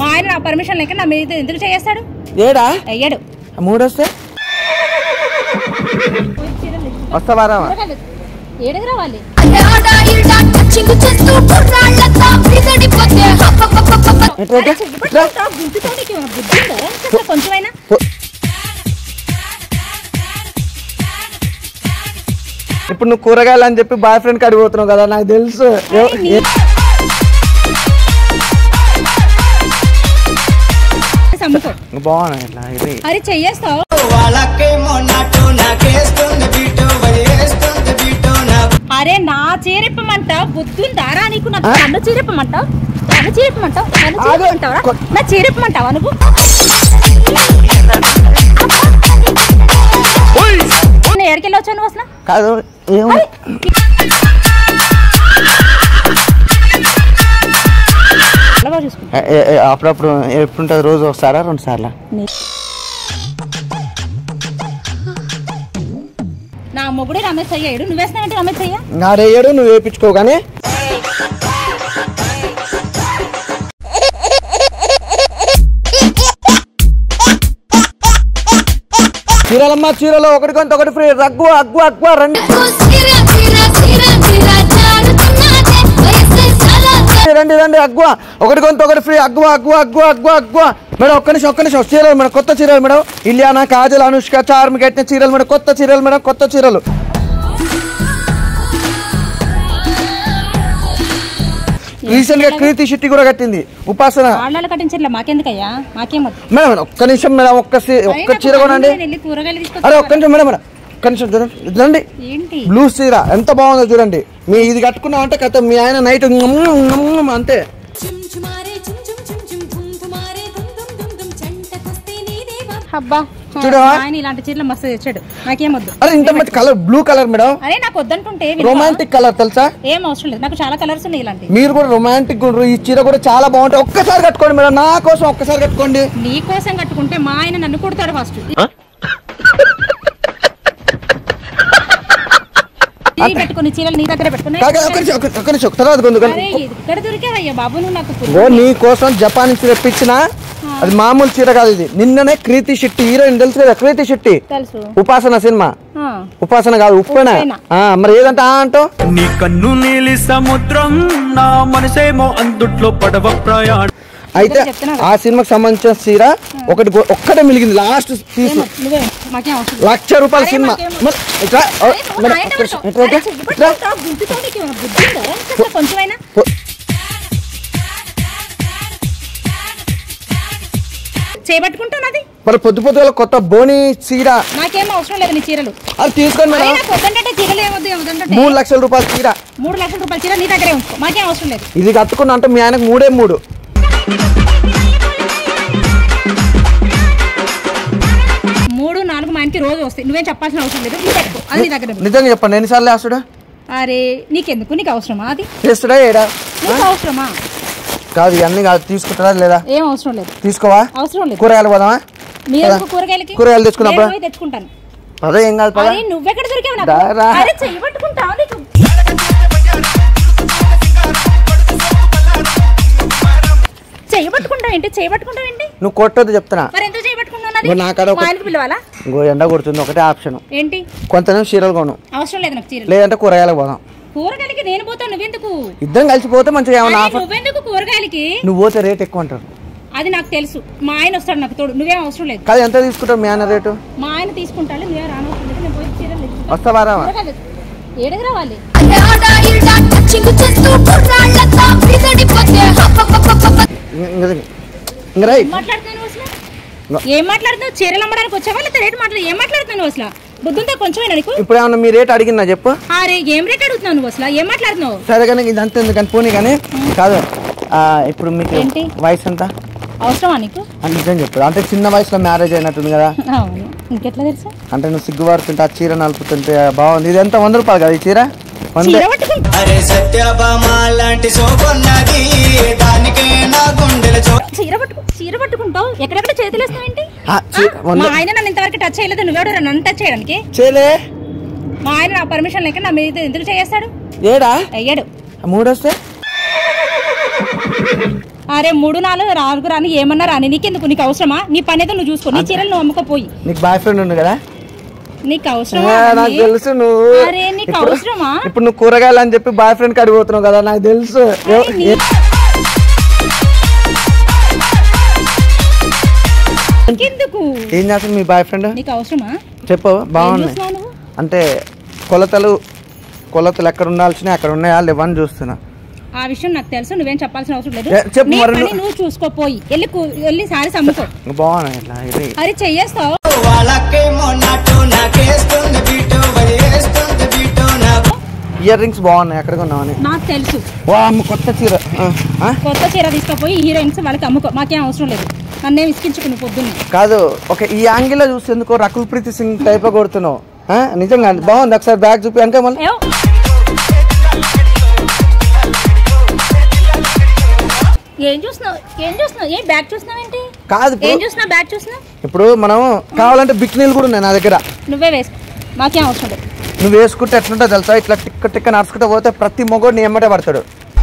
మా ఆయన నా పర్మిషన్ లేక నా మీద ఎందుకు చేస్తాడు ఏడా అయ్యాడు మూడొస్తే వస్తావారా ఏడుగు రావాలి అల్లాడా ఇల్డా టచింగ్ చేస్తూ కుర్రాళ్ళతో విసడిపోతే హపపపపప ఎట్లా అరే, ఎట్లా? చెయ్యి ఎట్లా? పట్టుకుంటావు, గుంజుతావు, నీకు ఏమైనా బుద్ధి ఉందా? కాస్త కొంచెమైనా ఇప్పుడు నువ్వు కూరగాయలు అని చెప్పి బాయ్ ఫ్రెండ్ కాడికి పోతున్నావు కదా నాకు తెలుసు ఎవ- అరే, నీ- ఏ- సమ్ముకో బాగున్నా ఇట్లా ఇది అరే చెయ్యేస్తావు వాళ్ళకేమో నటు నాకేస్తుంది బీటు వదిలేస్తుంది బీటు నా అరే నా చీరిప్పమంట బుద్ధుందారా నీకు నాకు నన్ను చీరిప్పమంట నన్ను చీరిప్పమంటావు నన్ను ఆగు. చీరిప్పమంటావా కొ- నా చీరిప్పమంటావా నువ్వు నేను ఎక్కడికి వచ్చాను నువ్వు అసలు కాదు ఏం అరే, చాలా బాగా చూసుకుంటా ఏ- ఏ- ఏ, అప్పుడప్పుడు ఎప్పుడుంటుంది రోజు ఒకసారా రెండు సార్లా నా మొగుడే రమేష్ అయ్యాడు నువ్వేస్తానంటే రమేష్ అయ్యా నా రేయడు నువ్వు వేయించుకో కానీ చీరలమ్మ చీరలో ఒకటి కొంత ఒకటి ఫ్రీ రగ్గు అగ్గు అగ్గు రండి సిరా సిరా సిరా సిరా జారుతున్నదే వయస్సు చాలా రండి రండి అగ్గువ ఒకటి కొంత ఒకటి ఫ్రీ అగ్గువ అగ్గువ అగ్గువ అగ్గువ అగ్గువ మేడం ఒక్క నిమిషం ఒక్క నిమిషం చీరలు మేడం కొత్త చీరలు మేడం ఇలియానా కాజల్ అనుష్క చార్మి కట్టిన చీరలు మేడం కొత్త చీరలు మేడం కొత్త చీరలు రీసెంట్ గా కీర్తి శెట్టి కూడా కట్టింది ఉపాసన వాళ్ళ కట్టించట్లే మాకెందుకయ్యా మాకేం వద్దు మేడం మేడం, ఒక్క నిమిషం మేడం ఒక్క సీ- అరే, ఒక్క నాకు చీర కొనండి నేను వెళ్ళి కూరగాయలు అరే తీసుకొస్తా ఒక్క నిమిషం మేడం మేడం ఒక్క నిమిషం చూడండి ఇది రండి ఏంటి బ్లూ చీర ఎంత బాగుందో చూడండి మీ ఇది కట్టుకున్నామంటే కథ మీ ఆయన నైట్ అంతే చుంచుమారే చుం చుం చుం చుం ధుమ్ ధుమారే ధుమ్ ధుమ్ ధుమ్ ధుమ్ చంటకొస్తే నీదేవా అబ్బా చూడు. ఆయన ఇలాంటి చీరలు మస్తు తెచ్చాడు నాకేం వద్దు అరే ఇంత మంచి కలర్ బ్లూ కలర్ మేడం అరే నాకు వద్దంటుంటే వినవా? రొమాంటిక్ కలర్ తెలుసా ఏం అవసరం లేదు నాకు చాలా కలర్స్ ఉన్నాయి ఇలాంటి మీరు కూడా రొమాంటిక్ గుండ్రు ఈ చీర కూడా చాలా బాగుంటాయి ఒక్కసారి కట్టుకోండి మేడం నా కోసం ఒక్కసారి కట్టుకోండి నీ కోసం కట్టుకుంటే మా ఆయన నన్ను కొడతాడు ఫస్ట్ పెట్టుకుని చీరలు నీ దగ్గర పెట్టుకుని కాక ఒక్క నిమిషం ఒక్క- ఒక్క నిమిషం తర్వాత కొందు అరే ఎక్కడ దొరికావయ్యా బాబు నువ్వు నాకు ఓ నీ కోసం జపాన్ నుంచి తెప్పించిన అది మామూలు చీర కాదు ఇది నిన్ననే కృతి శెట్టి హీరోయిన్ తెలుసు కదా కృతి శెట్టి తెలుసు ఉపాసన సినిమా ఆ, ఉపాసన కాదు ఉప్పెన ఉప్పెన. ఆ, మరి ఏదంటే ఆ అంటావు నీ కన్ను నీలి సముద్రం నా మనసేమో అందుట్లో పడవ ప్రయాణం అయితే చెప్తున్నా ఆ సినిమాకి సంబంధించిన చీర ఒకటి గో- ఒక్కటే మిలిగింది లాస్ట్ పీస్ ఏమో, నువ్వే మాకేం అవసరం లేదు. లక్ష రూపాయల అరే, సినిమా మాకేం- మరి ఇట్లా ఓ, అరే, నువ్వు మేడం, నా ఆయన ఒక్క నిమిషం. పట్టుకో. ఇట్లా, అరే, ఇట్లా, చెయ్యి ఇట్లా. పట్టుకుంటావు, గుంజుతావు, నీకు ఏమైనా బుద్ధి ఉందా? కాస్త కొంచెమైనా పో- చేపట్టుకుంటావు నాది మరి పొద్దు పొద్దుగల కొత్త బోని చీర నాకేం అవసరం లేదు నీ చీరలు అది తీసుకోండి అరే మేడం నాకు వద్దంటే చీరలు ఏమొద్దు ఏమొద్దంటే మూడు లక్షల రూపాయల చీర మూడు లక్షల రూపాయల చీర నీ దగ్గరే ఉంచుకో మాకేం అవసరం లేదు ఇది కట్టుకున్నా అంటే మీ ఆయనకు మూడే మూడు మూడు నాలుగు మా ఇంటికి రోజు వస్తాయి నువ్వేం చెప్పాల్సిన అవసరం లేదు నువ్వు పెట్టుకో అది నీ దగ్గర ఉంది. నిజంగా చెప్పండి ఎన్నిసార్లు వేస్తుడా అరే నీకెందుకు నీకు అవసరమా అది చేస్తుడా ఏడా నీకు అవసరమా కాదు ఇవన్నీ కాదు తీసుకుంటారా లేదా ఏం అవసరం లేదు తీసుకోవా అవసరం లేదు కూరగాయలు పోదామా మీరు పద. ఎందుకు కూరగాయలకి కూరగాయలు తెచ్చుకున్నప్పుడు? నేను పోయి తెచ్చుకుంటాను అదే ఏం కాదు పదా అరే నువ్వెక్కడ దొరికావు దా, రా. నాకు అరే చెయ్యి పట్టుకుంటావు నీకు చెయ్యి పట్టుకుంటావు ఏంటి చెయ్యి పట్టుకుంటావు ఏంటి నువ్వు కొట్టొద్దు చెప్తున్నా మరి ఎందుకు చెయ్యి పట్టుకుంటావు నాది? మరి నా కాడ ఒక- మా ఆయనకి పిలవాలా ఇంకో ఎండ కొడుతుంది ఒకటే ఆప్షన్ ఏంటి కొంతనే చీరలు కొను అవసరం లేదు నాకు చీరలు లేదంటే కూరగాయలకు పోదాం కూరగాయలకి నేను పోతాను నువ్వెందుకు ఇద్దరం కలిసిపోతే మంచిగా ఏమన్నా అరే, ఆఫర్ నువ్వెందుకు కూరగాయలకి నువ్వు పోతే రేట్ ఎక్కువ అంటారు అది నాకు తెలుసు మా ఆయన వస్తాడు నాకు తోడు నువ్వేం అవసరం లేదు కాదు ఎంత తీసుకుంటావు మీ అన్న రేటు మా ఆయన తీసుకుంటాడు నువ్వేం రానవసరం లేదు నేను పోయి చీరలు తెచ్చుకుంటా. వస్తావా రావా కూరగాయలు ఏడకి రావాలి అల్లాడా ఇల్డా టచింగ్ చేస్తూ కుర్రాళ్ళతో విసడిపోతే హపపపపప ఇంక రై ఏం మాట్లాడుతున్నావు అసలు ఏం మాట్లాడుతున్నావు చీరలు అమ్మడానికి వచ్చావా లేదా రేటు మాట్లాడు ఏం మాట్లాడుతున్నావు అసలు బుద్ధుంతో కొంచెమేనా నీకు ఇప్పుడు ఏమన్నా మీ రేట్ అడిగినా చెప్పు అరే ఏం రేట్ అడుగుతున్నావు నువ్వు అసలు ఏం మాట్లాడుతున్నావు సరే కానీ ఇది అంత ఎందుకని పోనీ కానీ కాదు ఆ, ఇప్పుడు మీకు ఏంటి? వయసు ఎంత అవసరమా నీకు అని నిజం చెప్పు అంటే చిన్న వయసులో మ్యారేజ్ అయినట్టుంది కదా అవును ఇంకెట్లా తెలుసా అంటే నువ్వు సిగ్గుపడుతుంటే ఆ చీర నలుపుతుంటే బాగుంది ఇది ఎంత వంద రూపాయలు కదా ఈ చీర వంద చీర పట్టుకుంటా అరే సత్యభామ లాంటి సోపన్నది దానికే నా గుండెల చో చీర పట్టుకు చీర పట్టుకుంటావు ఎక్కడెక్కడ చేతులు వేస్తావు ఏంటి ఆ, చీ- వంద మా ఆయన నన్ను ఇంతవరకు టచ్ చేయలేదు నువ్వెవడు నన్ను టచ్ చేయడానికి చేయలే మా ఆయన నా పర్మిషన్ లేక నా మీద ఎందుకు చేస్తాడు ఏడా అయ్యాడు ఆ మూడొస్తే అరే మూడు నాలుగు నాలుగు రాని ఏమన్నా రాని నీకెందుకు నీకు అవసరమా నీ పని ఏదో నువ్వు చూసుకో నీ చీరలు నువ్వు అమ్ముకోపోయి నీకు బాయ్ ఫ్రెండ్ ఉంది కదా నీకు అవసరమా ఆ, నాకు అవన్నీ? తెలుసు నువ్వు అరే నీకు ఇప్పుడు- అవసరమా ఇప్పుడు నువ్వు కూరగాయలు అని చెప్పి బాయ్ ఫ్రెండ్ కాడికి పోతున్నావు కదా నాకు తెలుసు అరే, నీ- ఏ- నీకెందుకు ఏం చేస్తుంది మీ బాయ్ ఫ్రెండ్ నీకు అవసరమా చెప్పు ఏం బాగున్నాయి చూస్తున్నావు నువ్వు అంటే కొలతలు కొలతలు ఎక్కడ ఉండాల్సినవి అక్కడ ఉన్నాయా లేవని చూస్తున్నా ఆ విషయం నాకు తెలుసు నువ్వేం చెప్పాల్సిన అవసరం లేదు ఏ, చెప్పు నీ మరి పని నువ్వు- నువ్వు చూసుకోపోయి వెళ్ళి కూ- వెళ్ళి సారీస్ అమ్ముకో బాగున్నాయి ఇట్లా ఇది అరే చెయ్యేస్తావు వాళ్ళకేమో నటు నాకేస్తుంది బీటు వదిలేస్తుంది బీటు నాకు ఇయర్ రింగ్స్ బాగున్నాయి ఎక్కడ కొన్నావని నాకు తెలుసు వా అమ్మ కొత్త చీర ఆ, ఆ? కొత్త చీర తీసుకుపోయి హీరోయిన్స్ వాళ్ళకి అమ్ముకో మాకేం అవసరం లేదు నన్నేం ఇసుకించుకు నువ్వు పొద్దున్నే కాదు ఓకే ఈ యాంగిల్ లో చూస్తే ఎందుకో రకుల్ ప్రీతి సింగ్ టైప్ కొడుతున్నావు ఆ? నిజంగా బాగుంది ఒకసారి బ్యాగ్ చూపి వెనక మళ్ళీ ఏవ్. ఏం చూస్తున్నావు ఏం చూస్తున్నావు ఏం బ్యాగ్ చూస్తున్నావు ఏంటి కాదు ఏం ఇప్పుడు చూస్తున్నావు బ్యాగ్ చూస్తున్నావు ఇప్పుడు మనం కావాలంటే బిక్నీలు కూడా ఉన్నాయి నా దగ్గర నువ్వే వేసుకో మాకేం అవసరం లేదు నువ్వు వేసుకుంటే ఎట్లుంటో తెలుసా ఇట్లా టిక్క టిక్క నడుచుకుంటూ పోతే ప్రతి మొగోడు నీ ఎమ్మటే పడతాడు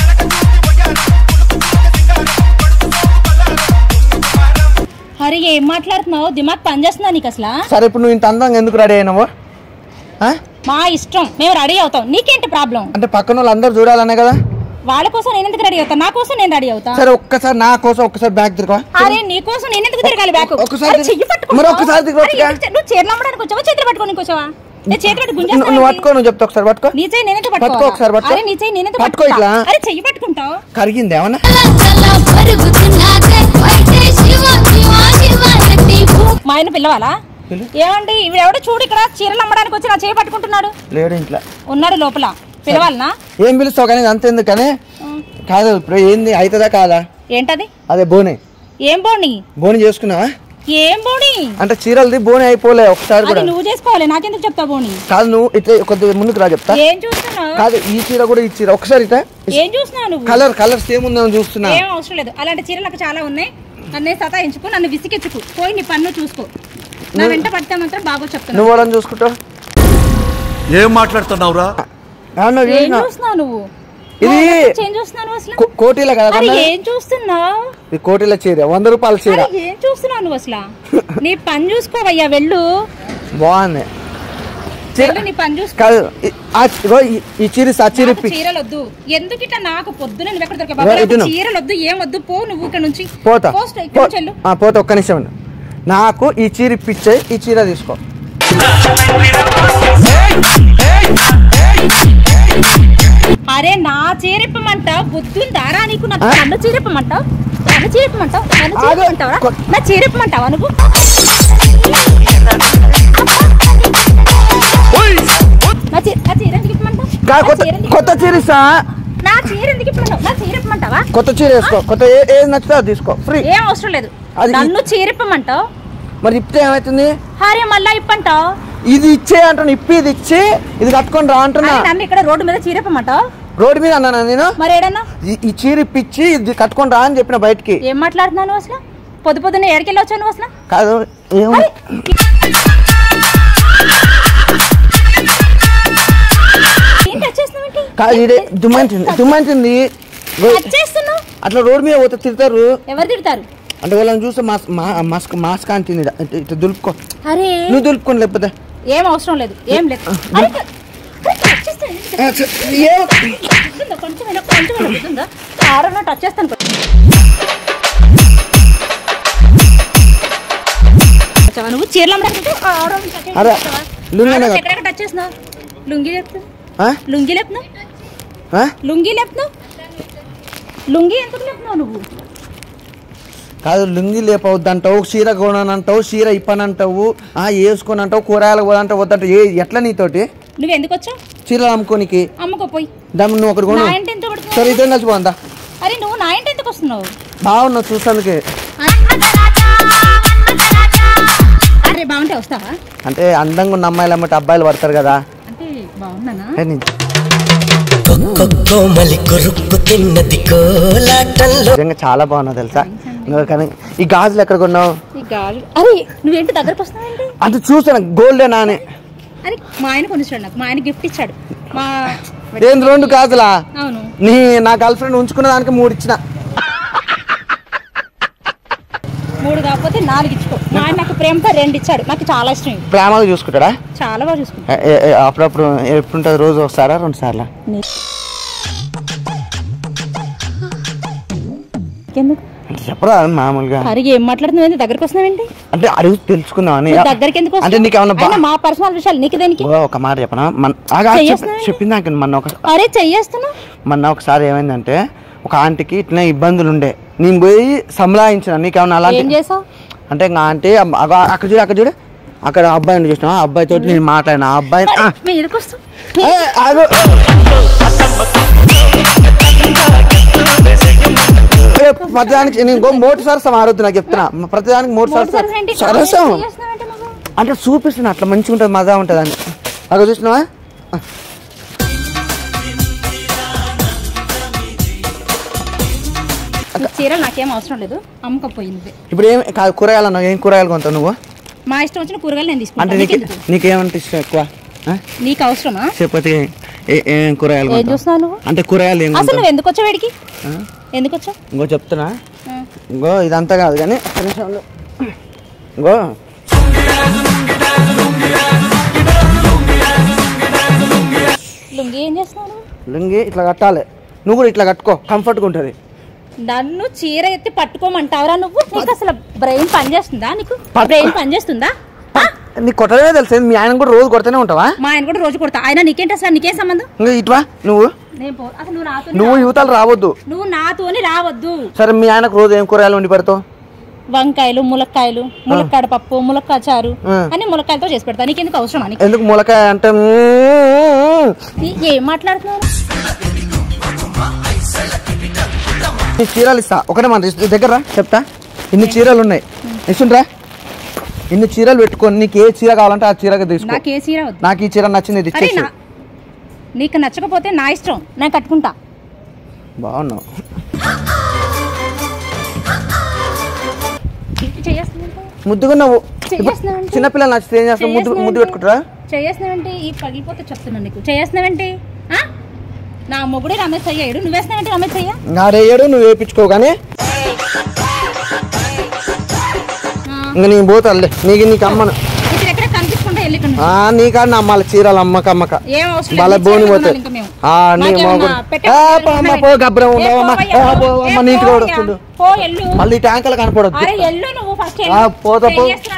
అరే ఏం మాట్లాడుతున్నావు దిమాగ్ పనిచేస్తుందా నీకు అసలు సరే ఇప్పుడు నువ్వు ఇంత అందంగా ఎందుకు రెడీ అయినావు ఆ? మా ఇష్టం మేము రెడీ అవుతాం నీకేంటి ప్రాబ్లం అంటే పక్కన వాళ్ళు అందరు చూడాలనే కదా వాళ్ళ కోసం నేను ఎందుకు రెడీ అవుతా నా కోసం నేను రెడీ అవుతా సరే ఒక్కసారి నా కోసం ఒక్కసారి బ్యాగ్ తిరుగు అరే నీ కోసం నేను ఎందుకు తిరగాలి బ్యాక్ ఒక్కసారి అరే, చెయ్యి పట్టుకో. మరి ఒక్కసారి దిగు అరే, వచ్చుగా. ఎందుకు- నువ్వు చీరలు అమ్మడానికి వచ్చావా చేతులు పట్టుకోనికి వచ్చావా నేను చేతులు పట్టుకు నువ్వు నువ్వు గుంజేస్తాను పట్టుకో నువ్వు చెప్తా ఒకసారి పట్టుకో నీ చేయి నేనెందుకు పట్టుకో పట్టుకోవాలా? ఒకసారి పట్టుకో. అరే నీ చేయి నేనెందుకు పట్టుకో పట్టుకుంటా? ఇట్లా. అరే చెయ్యి పట్టుకుంటావు కరిగింది ఏమన్నా చలా పరుగుతున్నాదే వైటే శివ శివ శివ ఎత్తి భూ మా ఆయన పిల్లవాలా ఏమండి ఇవి ఎవడో చూడు ఇక్కడ చీరలు అమ్మడానికి వచ్చి నా చేయి పట్టుకుంటున్నాడు లేడు ఇంట్లో ఉన్నాడు లోపల పిలవాలనా ఏం పిలుస్తావు కానీ అంత ఎందుకు కానీ కాదు ఇప్పుడు ఏంది అవుతుందా కాదా ఏంటది అదే బోనే ఏం బోని బోని చేసుకున్నావా ఏం బోని అంటే చీరలది బోని అయిపోలే ఒకసారి అది కూడా నువ్వు చేసుకోవాలి నాకెందుకు చెప్తావు బోని కాదు నువ్వు ఇట్లా కొద్దిగా ముందుకు రా చెప్తా ఏం చూస్తున్నావు కాదు ఈ చీర కూడా ఈ చీర ఒకసారి ఇట్లా ఏం చూస్తున్నావు నువ్వు కలర్ కలర్ సేమ్ ఉందని చూస్తున్నా ఏం అవసరం లేదు అలాంటి చీరలు నాకు చాలా ఉన్నాయి నన్ను సతాయించుకో నన్ను విసిగించుకు పోయి నీ పన్ను చూసుకో నా వెంట పడితే మాత్రం బాగా చెప్తున్నా నువ్వు వాళ్ళని చూసుకుంటావు ఏం మాట్లాడుతున్నావురా అవును, ఏం చూసినా. చూస్తున్నావు నువ్వు ఇది నువ్వు ఏం చూస్తున్నావు అసలు కో- కోటిల కదా అరే కొన్నది? ఏం చూస్తున్నావు ఇది కోటిల చీర వంద రూపాయల చీర అరే ఏం చూస్తున్నావు నువ్వు అసలు నీ పని చూసుకోవయ్యా వెళ్ళు బాగుంది చీర వెళ్ళు నీ పని చూసుకో కాదు ఈ- ఆ చీ- ఇగో ఈ- ఈ చీర ఇస్తా, ఆ చీర నాకు ఇప్పి చీరలు వద్దు ఎందుకు ఇట్లా నాకు పొద్దున నువ్వు ఎక్కడ దొరికా రా, బాబా ఇటు నాకు నువ్వు. చీరలు వద్దు ఏం వద్దు పో నువ్వు ఇక్కడ నుంచి పోతా పో straight ఇక్కడ నుంచి వెళ్ళు. పో- ఆ, పోతా ఒక్క నిమిషం ఉండు. నాకు ఈ చీర ఇప్పించే ఈ చీర తీసుకో అరే నా చీరిప్పమంటావు బుద్ధుందారా నీకు నా ఆ? నన్ను చీరిప్పమంటావు నన్ను చీరిప్పమంటావు నన్ను ఆగు. చీరిప్పమంటావా కొ- నా చీరిప్పమంటావా నువ్వు నా చీ- నా చీర ఎందుకు ఇప్పమంటావు? కా- నా కొత్త చీర ఎందుకు కొత్త చీర ఇస్తా నా చీర ఎందుకు ఇప్పమంటావు నా చీర ఇప్పమంటావా కొత్త చీర వేసుకో కొత్త ఏ- ఏది నచ్చితే అది తీసుకో ఫ్రీ ఏం అవసరం లేదు అది- నన్ను చీరిప్పమంటావు మరి ఇప్పితే ఏమవుతుంది హరే మళ్ళా ఇప్పంటావు ఇది ఇచ్చే అంటున్నా ఇప్పి ఇది ఇచ్చి ఇది కట్టుకొని రా అంటున్నా అరే నన్ను ఇక్కడ రోడ్డు మీద చీరిప్పమంటావు రోడ్డు మీద అన్నానా నేను మరి ఏడన్నా ఈ- ఈ చీర ఇప్పించి ఇది కట్టుకొని రా అని చెప్పిన బయటికి ఏం మాట్లాడుతున్నాను అసలు పొద్దు పొద్దున్న ఎక్కడికి వచ్చావు నువ్వు అసలు కాదు ఏం అరే, ఏంటి వచ్చేస్తున్నావు కాదు ఇదే దుమ్మంచింది దుమ్మంచింది గో- వచ్చేస్తున్నావు అట్లా రోడ్డు మీద పోతే తిడతారు ఎవరు తిడతారు అంటే వాళ్ళని చూస్తే మాస్ మా- మాస్క్ మాస్క్ అంటుంది ఇడ. ఇట్లా- ఇట్లా దులుపుకో అరే నువ్వు దులుపుకొని లేకపోతే ఏం అవసరం లేదు ఏం లేదు అరే, అరే, వచ్చేస్తాను. ఆ, చ- ఏం బుద్ధుందా? కొంచెం అయినా- కొంచెం అయినా బుద్ధుందా? కారంలో టచ్ చేస్తాను వచ్చావా నువ్వు చీరలు అమ్మడానికి కారం టచ్ చేస్తావా? అరే, లుంగీ కారం అనగా- ఎక్కడెక్కడ టచ్ చేస్తున్నావు లుంగి లేపుతావు ఆ? లుంగి లేపుతున్నావు ఆ? లుంగి లేపుతున్నావు లుంగి ఎందుకు లేపుతున్నావు నువ్వు కాదు లుంగి లేపవద్దు అంటావు చీర కొననంటావు చీర ఇప్పనంటావు ఆ వేసుకొని అంటావు కూరగాయలు పోదంటావు వద్దంటావు ఏ ఎట్లా నీతోటి నువ్వు ఎందుకు వచ్చావు చీరలు అమ్ముకోనికి అమ్ముకోపోయి దమ్ నువ్వు ఒకటి కొను నా ఇంటి ఎంత పడుతుంది సరే ఇద్దరం కలిసి పోందా అరే నువ్వు నా ఇంటి ఎందుకు వస్తున్నావు బాగున్నావు చూస్తానికి అరే బాగుంటే వస్తావా అంటే అందంగా ఉన్న అమ్మాయిలు అమ్మటి అబ్బాయిలు పడతారు కదా అంటే బాగున్నానా ఏ నీ- కోమలి కొరుక్కు తిన్నది కోలాటంలో నిజంగా చాలా బాగున్నావు తెలుసా ఇంకా కానీ ఈ గాజులు ఎక్కడ కొన్నావు ఈ గాజు అరే నువ్వేంటి దగ్గరకు వస్తావేంటి అది చూసాను గోల్డెనా అని అరే మా ఆయన కొనిచ్చాడు నాకు మా ఆయన గిఫ్ట్ ఇచ్చాడు మా ఏంది రెండు గాజులా అవును నీ నా గర్ల్ ఫ్రెండ్ ఉంచుకున్న దానికి మూడు ఇచ్చిన మూడు కాకపోతే నాలుగు ఇచ్చుకో మా ఆయన నాకు ప్రేమతో రెండు ఇచ్చాడు నాకు చాలా ఇష్టం ఇవి. ప్రేమగా చూసుకుంటాడా చాలా బాగా చూసుకుంటా ఏ- ఏ- ఏ, అప్పుడప్పుడు ఎప్పుడుంటుంది రోజు ఒకసారా రెండు సార్లా ఎందుకు అంటే చెప్పరా మామూలుగా హరి ఏం మాట్లాడుతున్నావు దగ్గరకు వస్తున్నావేంటి అంటే అడుగు తెలుసుకుందామని నువ్వు దగ్గరికి ఎందుకు అంటే నీకు ఏమన్నా బా- అయినా మా పర్సనల్ విషయాలు నీకు దేనికి ఓ, ఒక మాట చెప్పనా మన ఆగా, చెయ్యేస్తున్నా? చెప్ప- చెప్పింది నాకు మొన్న ఒక అరే చెయ్యేస్తున్నా మొన్న ఒకసారి ఏమైందంటే ఒక ఆంటీకి ఇట్లా ఇబ్బందులు ఉండే నేను పోయి సంలాయించిన నీకేమన్నా ఏం అలాంటి చేసావు అంటే ఇంకా ఆంటీ అబ్బ- అగో అక్కడ చూడు అక్కడ చూడు అక్కడ అబ్బాయిని చూసిన ఆ అబ్బాయి తోటి నేను మాట్లాడిన ఆ అబ్బాయి ఆ, మీ ఎదుకు వస్తావు ఏ, ఆగు. ఏ, ప్రతిదానికి నేను ఇంకో మూడు సరసం ఆడొద్దు నాకు చెప్తున్నా ప్రతిదానికి మూడు మూడు సరసం సార్లు ఏంటి? సరసం చెయ్యేస్తున్నావేంటి మగ? అంటే చూపిస్తున్నా అట్లా మంచిగా ఉంటుంది మజా ఉంటుంది అని అక్కడ చూసినావా ఈ చీరలు నాకేం అవసరం లేదు అమ్మకపోయింది ఇప్పుడు ఏం కాదు కూరగాయలు అన్నావు ఏం కూరగాయలు కొంటావు నువ్వు మా ఇష్టం వచ్చిన కూరగాయలు నేను అంటే తీసుకుంటాను నీకు నీకెందుకు? నీకేమంటే ఇష్టం ఎక్కువ ఆ? నీకు అవసరమా చెప్పతే ఏ- ఏం కూరగాయలు ఏం కొంటావు? చూస్తున్నావు నువ్వు అంటే కూరగాయలు ఏం అసలు కొంటావు? నువ్వు ఎందుకు వచ్చావు వేడికి ఎందుకు వచ్చావు ఇంకో చెప్తున్నా ఇంకో ఇదంతా కాదు కానీ ఒక్క నిమిషం ఉండు. ఇంకో లుంగి ఏం చేస్తున్నావు నువ్వు? లుంగి ఇట్లా కట్టాలి నువ్వు కూడా ఇట్లా కట్టుకో కంఫర్ట్గా ఉంటుంది నన్ను చీర ఎత్తి పట్టుకోమంటావురా నువ్వు నీకు అసలు బ్రెయిన్ పనిచేస్తుందా నీకు పట్టు- బ్రెయిన్ పనిచేస్తుందా ఆ? నీకు కొట్టడమే తెలుసు మీ ఆయన కూడా రోజు కొడుతూనే ఉంటావా మా ఆయన కూడా రోజు కొడతా ఆయన నీకేంటి అసలు నీకేం సంబంధం ఇంకా ఇటువా నువ్వు నేను పో అసలు నువ్వు నాతో నువ్వు యువతలు రావద్దు నువ్వు నాతోని రావద్దు సరే మీ ఆయనకు రోజు ఏం కూరగాయలు వండి పెడతావు వంకాయలు ములక్కాయలు ములక్కాడ పప్పు ములక్కాయ చారు ఆ. అని ములక్కాయలతో చేసి పెడతా నీకెందుకు అవసరం అని ఎందుకు ములకాయ అంటే మ్మ్. ఏం మాట్లాడుతున్నావు ఈ చీరలు ఇస్తా ఒకటే మన ఇస్- దగ్గర రా, చెప్తా ఇన్ని చీరలు ఉన్నాయి ఇస్తుండ్రా ఇన్ని చీరలు పెట్టుకొని నీకు ఏ చీర కావాలంటే ఆ చీరగా తీసుకో నాకు ఏ చీర వద్దు నాకు ఈ చీర నచ్చింది ఇది అరే ఇచ్చేసి నా నీకు నచ్చకపోతే నా ఇష్టం నేను కట్టుకుంటా బాగున్నావు చేస్తున్నావు ముద్దుగా నువ్వు ఇప్పుడు చేస్తున్నావంటే? చిన్నపిల్లలు నచ్చితే ఏం చేస్తావు ముద్దు ముద్దు పెట్టుకుంటారా చేస్తున్నావంటే ఈ పగిలిపోతే చెప్తున్నాను నీకు చేస్తున్నావేంటి ఆ? నా మొగుడే రమేష్ అయ్యాడు నువ్వేస్తున్నావేంటి రమేష్ అయ్యా నా రేయడు నువ్వు వేయించుకో కానీ ఇంకా నేను పోతాలే నీకు నీకు అమ్మను ఇక్కడ ఎక్కడ కనిపించుకుంటా వెళ్ళి ఇక్కడ నుంచి. ఆ, నీకాడ నా అమ్మాలి చీరలు అమ్మక అమ్మక ఏం అవసరం వాళ్ళ లేదు. బోని చీరలు పోతే కొనాలి ఇంకా మేము. ఆ, నీ మాకేమన్నా మొగుడు. పెట్టే ఆ, చీరలు పో అమ్మ, ఉన్నాయి. పో గబ్బరం ఏ, ఉండవు అమ్మ. పోవయ్యా, ఆ, పో ఏ, అమ్మ, నీటికి కూడా పోవయ్యా. వస్తుండు పో ఎల్లు మళ్ళీ ట్యాంకర్లు కనపడొద్దు అరే ఎల్లు నువ్వు ఫస్ట్ ఆ, పోతా, పో. చేయేస్తున్నా